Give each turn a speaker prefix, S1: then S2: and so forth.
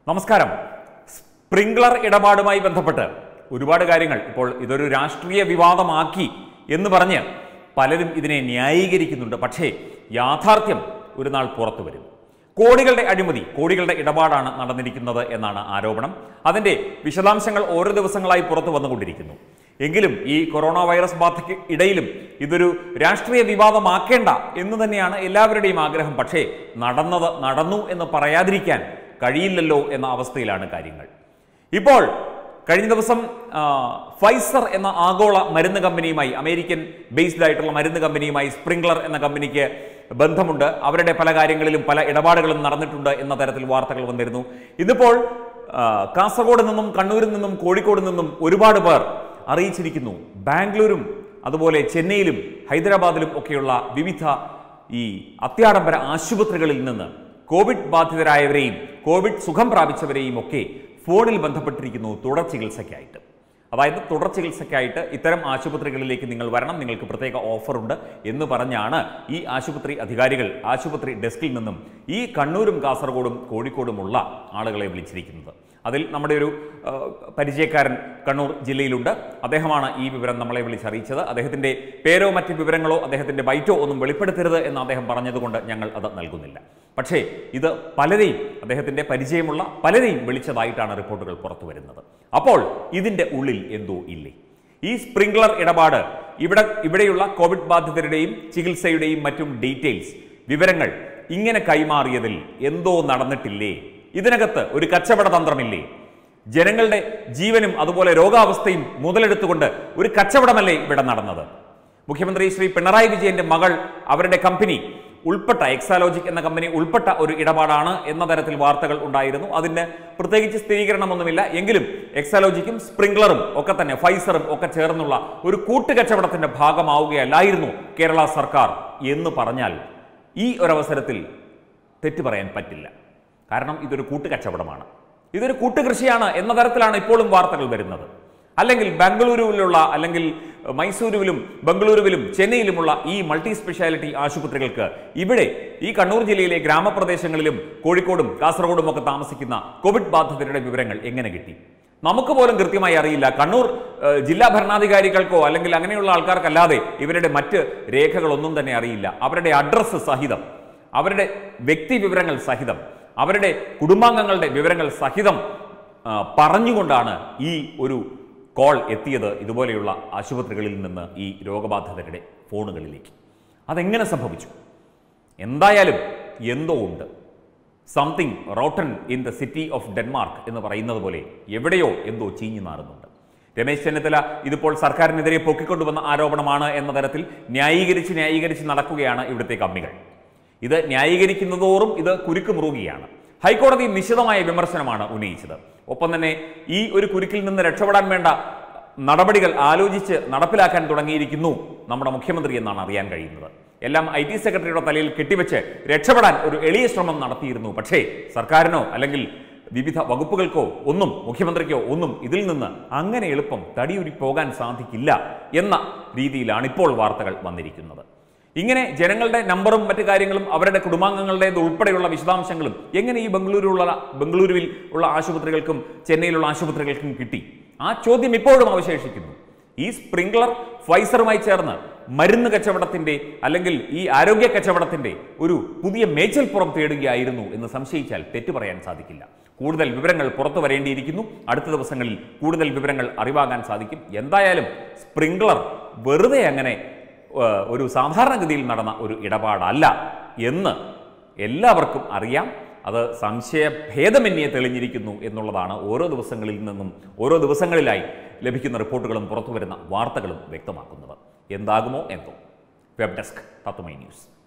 S1: നമസ്കാരം സ്പ്രിംഗ്ലർ ഇടപാടുമായി ബന്ധപ്പെട്ട് ഒരുപാട് കാര്യങ്ങൾ ഇപ്പോൾ ഇതൊരു രാഷ്ട്രീയ വിവാദമാക്കി എന്ന് പറഞ്ഞ് പലരും ഇതിനെ ന്യായീകരിക്കുന്നുണ്ട് പക്ഷേ യാഥാർത്ഥ്യം ഒരു നാൾ പുറത്തു വരും കോടികളുടെ അഴിമതി കോടികളുടെ ഇടപാടാണ് നടന്നിരിക്കുന്നത് എന്നാണ് ആരോപണം അതിന്റെ വിശദാംശങ്ങൾ ഓരോ ദിവസങ്ങളായി പുറത്തു വന്നുകൊണ്ടിരിക്കുന്നു എങ്കിലും ഈ കൊറോണ വൈറസ് ബാധയ്ക്ക് ഇടയിലും ഇതൊരു രാഷ്ട്രീയ വിവാദമാക്കേണ്ട എന്ന് തന്നെയാണ് എല്ലാവരുടെയും ആഗ്രഹം പക്ഷേ നടന്നത് നടന്നു എന്ന് പറയാതിരിക്കാൻ കഴിയില്ലല്ലോ എന്ന അവസ്ഥയിലാണ് കാര്യങ്ങൾ ഇപ്പോൾ കഴിഞ്ഞ ദിവസം ആ, ഫൈസർ എന്ന ആഗോള മരുന്ന് കമ്പനിയുമായി അമേരിക്കൻ ബേസ്ഡ് ആയിട്ടുള്ള മരുന്ന് കമ്പനിയുമായി സ്പ്രിംഗ്ലർ എന്ന കമ്പനിക്ക് ബന്ധമുണ്ട് അവരുടെ പല കാര്യങ്ങളിലും പല ഇടപാടുകളും നടന്നിട്ടുണ്ട് എന്ന തരത്തിൽ വാർത്തകൾ വന്നിരുന്നു ഇന്നിപ്പോൾ ആ, കാസർഗോഡ് നിന്നും കണ്ണൂരിൽ നിന്നും കോഴിക്കോട് നിന്നും ഒരുപാട് പേർ അറിയിച്ചിരിക്കുന്നു ബാംഗ്ലൂരും അതുപോലെ ചെന്നൈയിലും ഹൈദരാബാദിലും ഒക്കെയുള്ള വിവിധ ഈ അത്യാഡംബര ആശുപത്രികളിൽ നിന്ന് കോവിഡ് ബാധിതരായവരെയും കോവിഡ് സുഖം പ്രാപിച്ചവരെയും ഒക്കെ ഫോണിൽ ബന്ധപ്പെട്ടിരിക്കുന്നു തുടർ ചികിത്സയ്ക്കായിട്ട് അതായത് തുടർ ചികിത്സയ്ക്കായിട്ട് ഇത്തരം ആശുപത്രികളിലേക്ക് നിങ്ങൾ വരണം നിങ്ങൾക്ക് പ്രത്യേക ഓഫറുണ്ട് എന്ന് പറഞ്ഞാണ് ഈ ആശുപത്രി അധികാരികൾ ആശുപത്രി ഡെസ്കിൽ നിന്നും ഈ കണ്ണൂരും കാസർഗോഡും കോഴിക്കോടുമുള്ള ആളുകളെ വിളിച്ചിരിക്കുന്നത് അതിൽ നമ്മുടെ ഒരു ആ, പരിചയക്കാരൻ കണ്ണൂർ ജില്ലയിലുണ്ട് അദ്ദേഹമാണ് ഈ വിവരം നമ്മളെ വിളിച്ചറിയിച്ചത് അദ്ദേഹത്തിന്റെ പേരോ മറ്റ് വിവരങ്ങളോ അദ്ദേഹത്തിന്റെ ബൈറ്റോ ഒന്നും വെളിപ്പെടുത്തരുത് എന്ന് അദ്ദേഹം പറഞ്ഞതുകൊണ്ട് ഞങ്ങൾ അത് നൽകുന്നില്ല പക്ഷേ ഇത് പലരെയും അദ്ദേഹത്തിന്റെ പരിചയമുള്ള പലരെയും വിളിച്ചതായിട്ടാണ് റിപ്പോർട്ടുകൾ പുറത്തു വരുന്നത് അപ്പോൾ ഇതിന്റെ ഉള്ളിൽ എന്തോ ഇല്ലേ ഈ സ്പ്രിംഗ്ലർ ഇടപാട് ഇവിടെ ഇവിടെയുള്ള കോവിഡ് ബാധിതരുടെയും ചികിത്സയുടെയും മറ്റും ഡീറ്റെയിൽസ് വിവരങ്ങൾ ഇങ്ങനെ കൈമാറിയതിൽ എന്തോ നടന്നിട്ടില്ലേ ഇതിനകത്ത് ഒരു കച്ചവട തന്ത്രമില്ലേ ജനങ്ങളുടെ ജീവനും അതുപോലെ രോഗാവസ്ഥയും മുതലെടുത്തുകൊണ്ട് ഒരു കച്ചവടമല്ലേ ഇവിടെ നടന്നത് മുഖ്യമന്ത്രി ശ്രീ പിണറായി വിജയന്റെ മകൾ അവരുടെ കമ്പനി ഉൾപ്പെട്ട എക്സാലോജിക് എന്ന കമ്പനി ഉൾപ്പെട്ട ഒരു ഇടപാടാണ് എന്ന തരത്തിൽ വാർത്തകൾ ഉണ്ടായിരുന്നു അതിന് പ്രത്യേകിച്ച് സ്ഥിരീകരണമൊന്നുമില്ല എങ്കിലും എക്സാലോജിക്കും സ്പ്രിംഗ്ലറും ഒക്കെ തന്നെ ഫൈസറും ഒക്കെ ചേർന്നുള്ള ഒരു കൂട്ടുകച്ചവടത്തിന്റെ ഭാഗമാവുകയല്ലായിരുന്നു കേരള സർക്കാർ എന്ന് പറഞ്ഞാൽ ഈ ഒരവസരത്തിൽ തെറ്റ് പറയാൻ പറ്റില്ല കാരണം ഇതൊരു കൂട്ടുകച്ചവടമാണ് ഇതൊരു കൂട്ടുകൃഷിയാണ് എന്ന തരത്തിലാണ് ഇപ്പോഴും വാർത്തകൾ വരുന്നത് അല്ലെങ്കിൽ ബംഗളൂരുവിലുള്ള അല്ലെങ്കിൽ മൈസൂരുവിലും ബംഗളൂരുവിലും ചെന്നൈയിലുമുള്ള ഈ മൾട്ടി സ്പെഷ്യാലിറ്റി ആശുപത്രികൾക്ക് ഇവിടെ ഈ കണ്ണൂർ ജില്ലയിലെ ഗ്രാമപ്രദേശങ്ങളിലും കോഴിക്കോടും കാസർഗോഡും ഒക്കെ താമസിക്കുന്ന കോവിഡ് ബാധിതരുടെ വിവരങ്ങൾ എങ്ങനെ കിട്ടി നമുക്ക് പോലും കൃത്യമായി അറിയില്ല കണ്ണൂർ ഏഹ്, ജില്ലാ ഭരണാധികാരികൾക്കോ അല്ലെങ്കിൽ അങ്ങനെയുള്ള ആൾക്കാർക്കല്ലാതെ ഇവരുടെ മറ്റ് രേഖകളൊന്നും തന്നെ അറിയില്ല അവരുടെ അഡ്രസ്സ് സഹിതം അവരുടെ വ്യക്തി വിവരങ്ങൾ സഹിതം അവരുടെ കുടുംബാംഗങ്ങളുടെ വിവരങ്ങൾ സഹിതം ആ, പറഞ്ഞുകൊണ്ടാണ് ഈ ഒരു കോൾ എത്തിയത് ഇതുപോലെയുള്ള ആശുപത്രികളിൽ നിന്ന് ഈ രോഗബാധിതരുടെ ഫോണുകളിലേക്ക് അതെങ്ങനെ സംഭവിച്ചു എന്തായാലും എന്തോ ഉണ്ട് something rotten in the city of Denmark എന്ന് പറയുന്നത് പോലെ എവിടെയോ എന്തോ ചീഞ്ഞു നാറുന്നുണ്ട് രമേശ് ചെന്നിത്തല ഇതിപ്പോൾ സർക്കാരിനെതിരെ പൊക്കിക്കൊണ്ടുവന്ന ആരോപണമാണ് എന്ന തരത്തിൽ ന്യായീകരിച്ച് ന്യായീകരിച്ച് നടക്കുകയാണ് ഇവിടുത്തെ കമ്മികൾ ഇത് ന്യായീകരിക്കുന്നതോറും ഇത് കുരുക്ക് മുറുകുകയാണ് ഹൈക്കോടതി നിശിതമായ വിമർശനമാണ് ഉന്നയിച്ചത് ഒപ്പം തന്നെ ഈ ഒരു കുരുക്കിൽ നിന്ന് രക്ഷപ്പെടാൻ വേണ്ട നടപടികൾ ആലോചിച്ച് നടപ്പിലാക്കാൻ തുടങ്ങിയിരിക്കുന്നു നമ്മുടെ മുഖ്യമന്ത്രി എന്നാണ് അറിയാൻ കഴിയുന്നത് എല്ലാം ഐ ടി സെക്രട്ടറിയുടെ തലയിൽ കെട്ടിവെച്ച് രക്ഷപ്പെടാൻ ഒരു എളിയ ശ്രമം നടത്തിയിരുന്നു പക്ഷേ സർക്കാരിനോ അല്ലെങ്കിൽ വിവിധ വകുപ്പുകൾക്കോ ഒന്നും മുഖ്യമന്ത്രിക്കോ ഒന്നും ഇതിൽ നിന്ന് അങ്ങനെ എളുപ്പം തടിയുരി പോകാൻ സാധിക്കില്ല എന്ന രീതിയിലാണ് ഇപ്പോൾ വാർത്തകൾ വന്നിരിക്കുന്നത് ഇങ്ങനെ ജനങ്ങളുടെ നമ്പറും മറ്റു കാര്യങ്ങളും അവരുടെ കുടുംബാംഗങ്ങളുടേത് ഉൾപ്പെടെയുള്ള വിശദാംശങ്ങളും എങ്ങനെ ഈ ബംഗളൂരുള്ള ബംഗളൂരുവിൽ ഉള്ള ആശുപത്രികൾക്കും ചെന്നൈയിലുള്ള ആശുപത്രികൾക്കും കിട്ടി ആ ചോദ്യം ഇപ്പോഴും അവശേഷിക്കുന്നു ഈ സ്പ്രിംഗ്ലർ ഫൈസറുമായി ചേർന്ന് മരുന്ന് കച്ചവടത്തിന്റെ അല്ലെങ്കിൽ ഈ ആരോഗ്യ കച്ചവടത്തിന്റെ ഒരു പുതിയ മേച്ചൽപ്പുറം തേടുകയായിരുന്നു എന്ന് സംശയിച്ചാൽ തെറ്റു പറയാൻ സാധിക്കില്ല കൂടുതൽ വിവരങ്ങൾ പുറത്തു വരേണ്ടിയിരിക്കുന്നു അടുത്ത ദിവസങ്ങളിൽ കൂടുതൽ വിവരങ്ങൾ അറിവാകാൻ സാധിക്കും എന്തായാലും സ്പ്രിംഗ്ലർ വെറുതെ അങ്ങനെ ഏഹ്, ഒരു സാധാരണഗതിയിൽ നടന്ന ഒരു ഇടപാടല്ല എന്ന് എല്ലാവർക്കും അറിയാം അത് സംശയഭേദമന്യേ തെളിഞ്ഞിരിക്കുന്നു എന്നുള്ളതാണ് ഓരോ ദിവസങ്ങളിൽ നിന്നും ഓരോ ദിവസങ്ങളിലായി ലഭിക്കുന്ന റിപ്പോർട്ടുകളും പുറത്തുവരുന്ന വാർത്തകളും വ്യക്തമാക്കുന്നത് എന്താകുമോ എന്തോ വെബ് ഡെസ്ക് തത്വമൈ ന്യൂസ്